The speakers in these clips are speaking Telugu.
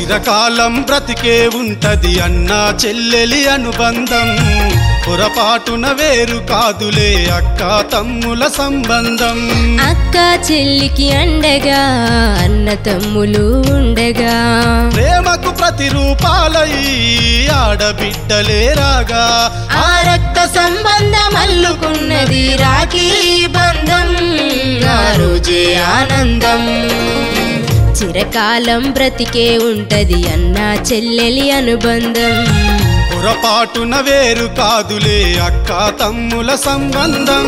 చిరకాలం బ్రతికే ఉంటది అన్నా చెల్లెలి అనుబంధం పొరపాటున వేరు కాదులే అక్క తమ్ముల సంబంధం అక్క చెల్లికి అండగా అన్న తమ్ములు ఉండగా ప్రేమకు ప్రతిరూపాలై ఆడబిడ్డలే రాగా ఆ రక్త సంబంధం అల్లుకున్నది రాఖీ బంధం ఆ రోజే ఆనందం చిరకాలం బ్రతికే ఉంటది అన్న చెల్లెలి అనుబంధం పొరపాటున వేరు కాదులే అక్క తమ్ముల సంబంధం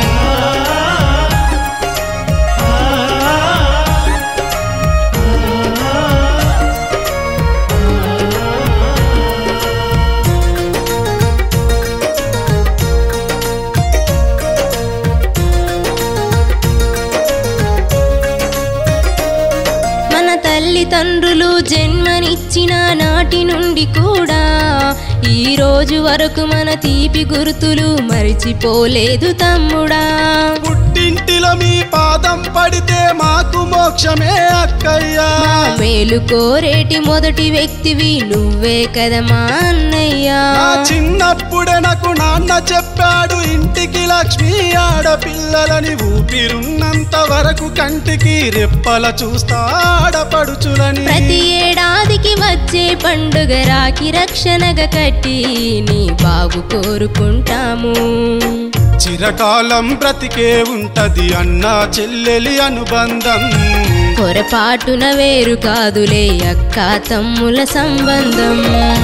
మన తల్లిదండ్రులు జన్మనిచ్చిన నాటి నుండి కూడా ఈ రోజు వరకు మన తీపి గుర్తులు మరిచిపోలేదు తమ్ముడా పుట్టింటిలో మీ పాదం పడితే మాకు మోక్షమే అక్కయ్యా మా మేలు కోరేటి మొదటి వ్యక్తివి నువ్వే కదా మా అన్నయ్యా నా చిన్నప్పుడే నాకు నాన్న చెప్పాడు ఇంటికి లక్ష్మి ఆడపిల్లలని ఊపిరున్నంత వరకు కంటికి రెప్పల చూస్తా ఆడపడుచులని ప్రతి ఏడాదికి వచ్చే పండుగ రాకి రక్షణగా కట్టి నీ బాగు కోరుకుంటాము చిరకాలం బ్రతికే ఉంటది అన్నా చెల్లెలి అనుబంధం పొరపాటున వేరు కాదులే అక్క తమ్ముల సంబంధం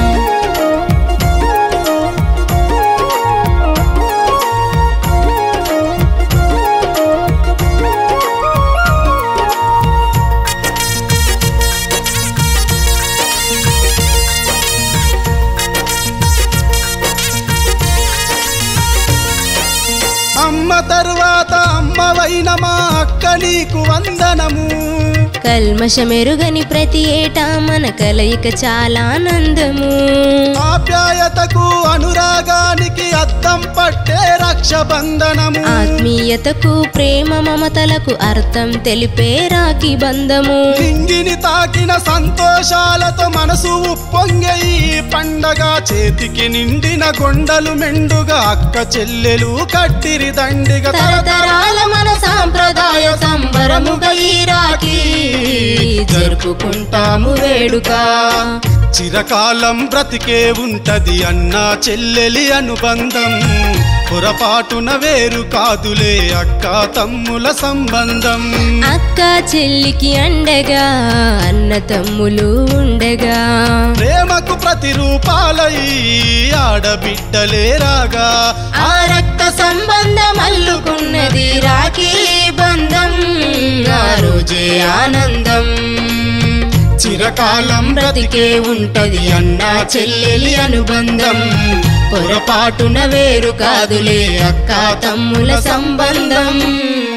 అమ్మ తరువాత అమ్మవైన మా అక్క నీకు వందనము కల్మషమెరుగని ప్రతి ఏటా మన కలయిక చాలా ఆనందము ఆప్యాయతకు అనురాగానికి అద్దం పట్టే రక్షబంధనము ఆత్మీయతకు ప్రేమ మమతలకు అర్థం తెలిపే రాఖీ బంధము లింగిని తాకిన సంతోషాలతో మనసు ఉప్పొంగే ఈ పండగ చేతికి నిండిన గొండలు మెండుగా అక్క చెల్లెలు కట్టిరి దండిగా తరతరాల మన సాంప్రదాయ సంబరముగా ఈ రాఖీ జరుపుకుంటాము వేడుక చిరకాలం బ్రతికే ఉంటది అన్నా చెల్లెలి అనుబంధం పొరపాటున వేరు కాదులే అక్క తమ్ముల సంబంధం అక్క చెల్లికి అండగా అన్న తమ్ములు ఉండగా ప్రేమకు ప్రతిరూపాలై ఆడబిడ్డలే రాగా ఆ రక్త సంబంధం అల్లుకున్నది రాఖీ బంధం ఆ రోజే ఆనందం చిరకాలం బ్రతికే ఉంటది అన్న చెల్లెలి అనుబంధం పొరపాటున వేరు కాదులే అక్క తమ్ముల సంబంధం